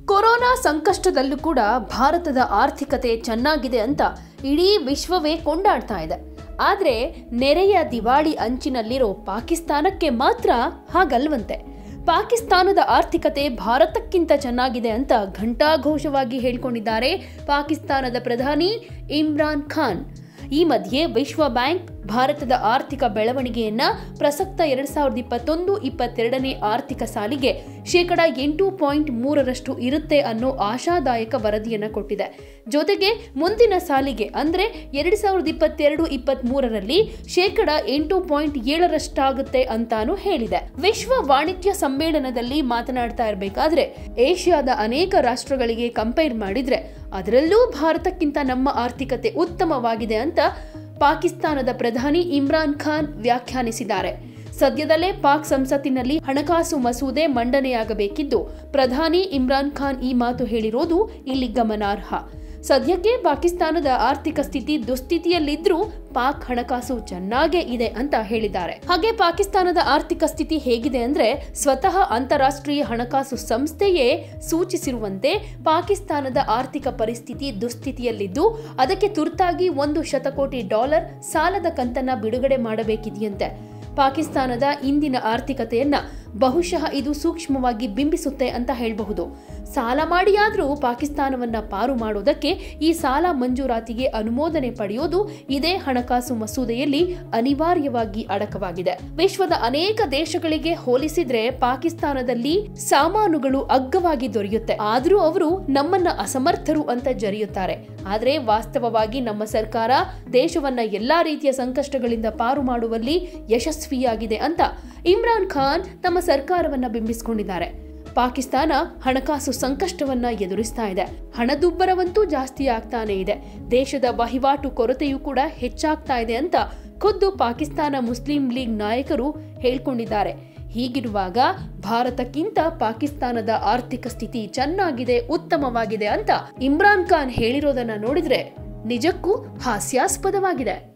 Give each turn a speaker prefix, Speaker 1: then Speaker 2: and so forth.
Speaker 1: corona ಸಂಕಷ್ಟದಲ್ಲೂ ಕೂಡ ಭಾರತದ ಆರ್ಥಿಕತೆ ಚೆನ್ನಾಗಿದೆ ಅಂತ ಇಡೀ ವಿಶ್ವವೇ ಕೊಂಡಾಡ್ತಾ ಇದೆ ಆದರೆ ನೆರೆಯ ದಿವಾಳಿ ಅಂಚಿನಲ್ಲಿರೋ ಪಾಕಿಸ್ತಾನಕ್ಕೆ ಮಾತ್ರ ಹಾಗಲ್ವಂತೆ ಪಾಕಿಸ್ತಾನದ ಆರ್ಥಿಕತೆ ಭಾರತಕ್ಕಿಂತ ಚೆನ್ನಾಗಿದೆ ಅಂತ ಘಂಟಾಘೋಷವಾಗಿ ಹೇಳ್ಕೊಂಡಿದ್ದಾರೆ ಪಾಕಿಸ್ತಾನದ ಪ್ರಧಾನಿ ಇಮ್ರಾನ್ ಖಾನ್ ಈ ಮಧ್ಯೆ ವಿಶ್ವ ಬ್ಯಾಂಕ್ ಭಾರತದ ಆರ್ಥಿಕ ಬೆಳವಣಿಗೆಯನ್ನ ಪ್ರಸಕ್ತ ಎರಡ್ ಸಾವಿರದ ಇಪ್ಪತ್ತೊಂದು ಇಪ್ಪತ್ತೆರಡನೇ ಆರ್ಥಿಕ ಸಾಲಿಗೆ ಶೇಕಡ ಎಂಟು ಪಾಯಿಂಟ್ ಮೂರರಷ್ಟು ಇರುತ್ತೆ ಅನ್ನೋ ಆಶಾದಾಯಕ ವರದಿಯನ್ನ ಕೊಟ್ಟಿದೆ ಜೊತೆಗೆ ಮುಂದಿನ ಸಾಲಿಗೆ ಅಂದ್ರೆ ಎರಡ್ ಸಾವಿರದ ಇಪ್ಪತ್ತೆರಡು ಇಪ್ಪತ್ತ್ ಮೂರರಲ್ಲಿ ಶೇಕಡ ಎಂಟು ಪಾಯಿಂಟ್ ಏಳರಷ್ಟಾಗುತ್ತೆ ಅಂತಾನು ಹೇಳಿದೆ ವಿಶ್ವ ವಾಣಿಜ್ಯ ಸಮ್ಮೇಳನದಲ್ಲಿ ಮಾತನಾಡ್ತಾ ಇರಬೇಕಾದ್ರೆ ಏಷ್ಯಾದ ಅನೇಕ ರಾಷ್ಟ್ರಗಳಿಗೆ ಕಂಪೇರ್ ಮಾಡಿದ್ರೆ ಅದರಲ್ಲೂ ಭಾರತಕ್ಕಿಂತ ನಮ್ಮ ಆರ್ಥಿಕತೆ ಉತ್ತಮವಾಗಿದೆ ಅಂತ ಪಾಕಿಸ್ತಾನದ ಪ್ರಧಾನಿ ಇಮ್ರಾನ್ ಖಾನ್ ವ್ಯಾಖ್ಯಾನಿಸಿದ್ದಾರೆ ಸದ್ಯದಲ್ಲೇ ಪಾಕ್ ಸಂಸತ್ತಿನಲ್ಲಿ ಹಣಕಾಸು ಮಸೂದೆ ಮಂಡನೆಯಾಗಬೇಕಿದ್ದು ಪ್ರಧಾನಿ ಇಮ್ರಾನ್ ಖಾನ್ ಈ ಮಾತು ಹೇಳಿರೋದು ಇಲ್ಲಿ ಗಮನಾರ್ಹ ಸದ್ಯಕ್ಕೆ ಪಾಕಿಸ್ತಾನದ ಆರ್ಥಿಕ ಸ್ಥಿತಿ ದುಸ್ಥಿತಿಯಲ್ಲಿದ್ರೂ ಪಾಕ್ ಹಣಕಾಸು ಚೆನ್ನಾಗೇ ಇದೆ ಅಂತ ಹೇಳಿದ್ದಾರೆ ಹಾಗೆ ಪಾಕಿಸ್ತಾನದ ಆರ್ಥಿಕ ಸ್ಥಿತಿ ಹೇಗಿದೆ ಅಂದ್ರೆ ಸ್ವತಃ ಅಂತಾರಾಷ್ಟ್ರೀಯ ಹಣಕಾಸು ಸಂಸ್ಥೆಯೇ ಸೂಚಿಸಿರುವಂತೆ ಪಾಕಿಸ್ತಾನದ ಆರ್ಥಿಕ ಪರಿಸ್ಥಿತಿ ದುಸ್ಥಿತಿಯಲ್ಲಿದ್ದು ಅದಕ್ಕೆ ತುರ್ತಾಗಿ ಒಂದು ಶತಕೋಟಿ ಡಾಲರ್ ಸಾಲದ ಕಂತನ್ನ ಬಿಡುಗಡೆ ಮಾಡಬೇಕಿದೆಯಂತೆ ಪಾಕಿಸ್ತಾನದ ಇಂದಿನ ಆರ್ಥಿಕತೆಯನ್ನ ಬಹುಶಃ ಇದು ಸೂಕ್ಷ್ಮವಾಗಿ ಬಿಂಬಿಸುತ್ತೆ ಅಂತ ಹೇಳಬಹುದು ಸಾಲ ಮಾಡಿಯಾದರೂ ಪಾಕಿಸ್ತಾನವನ್ನ ಪಾರು ಮಾಡೋದಕ್ಕೆ ಈ ಸಾಲ ಮಂಜೂರಾತಿಗೆ ಅನುಮೋದನೆ ಪಡೆಯೋದು ಇದೇ ಹಣಕಾಸು ಮಸೂದೆಯಲ್ಲಿ ಅನಿವಾರ್ಯವಾಗಿ ಅಡಕವಾಗಿದೆ ವಿಶ್ವದ ಅನೇಕ ದೇಶಗಳಿಗೆ ಹೋಲಿಸಿದ್ರೆ ಪಾಕಿಸ್ತಾನದಲ್ಲಿ ಸಾಮಾನುಗಳು ಅಗ್ಗವಾಗಿ ದೊರೆಯುತ್ತೆ ಆದರೂ ಅವರು ನಮ್ಮನ್ನ ಅಸಮರ್ಥರು ಅಂತ ಜರಿಯುತ್ತಾರೆ ಆದ್ರೆ ವಾಸ್ತವವಾಗಿ ನಮ್ಮ ಸರ್ಕಾರ ದೇಶವನ್ನ ಎಲ್ಲಾ ರೀತಿಯ ಸಂಕಷ್ಟಗಳಿಂದ ಪಾರು ಮಾಡುವಲ್ಲಿ ಯಶಸ್ವಿಯಾಗಿದೆ ಅಂತ ಇಮ್ರಾನ್ ಖಾನ್ ತಮ್ಮ ಸರ್ಕಾರವನ್ನ ಬಿಂಬಿಸಿಕೊಂಡಿದ್ದಾರೆ ಪಾಕಿಸ್ತಾನ ಹಣಕಾಸು ಸಂಕಷ್ಟವನ್ನ ಎದುರಿಸ್ತಾ ಇದೆ ಹಣದುಬ್ಬರವಂತೂ ಜಾಸ್ತಿ ಆಗ್ತಾನೆ ಇದೆ ದೇಶದ ವಹಿವಾಟು ಕೊರತೆಯೂ ಕೂಡ ಹೆಚ್ಚಾಗ್ತಾ ಇದೆ ಅಂತ ಖುದ್ದು ಪಾಕಿಸ್ತಾನ ಮುಸ್ಲಿಂ ಲೀಗ್ ನಾಯಕರು ಹೇಳ್ಕೊಂಡಿದ್ದಾರೆ ಹೀಗಿರುವಾಗ ಭಾರತಕ್ಕಿಂತ ಪಾಕಿಸ್ತಾನದ ಆರ್ಥಿಕ ಸ್ಥಿತಿ ಚೆನ್ನಾಗಿದೆ ಉತ್ತಮವಾಗಿದೆ ಅಂತ ಇಮ್ರಾನ್ ಖಾನ್ ಹೇಳಿರೋದನ್ನ ನೋಡಿದ್ರೆ ನಿಜಕ್ಕೂ ಹಾಸ್ಯಾಸ್ಪದವಾಗಿದೆ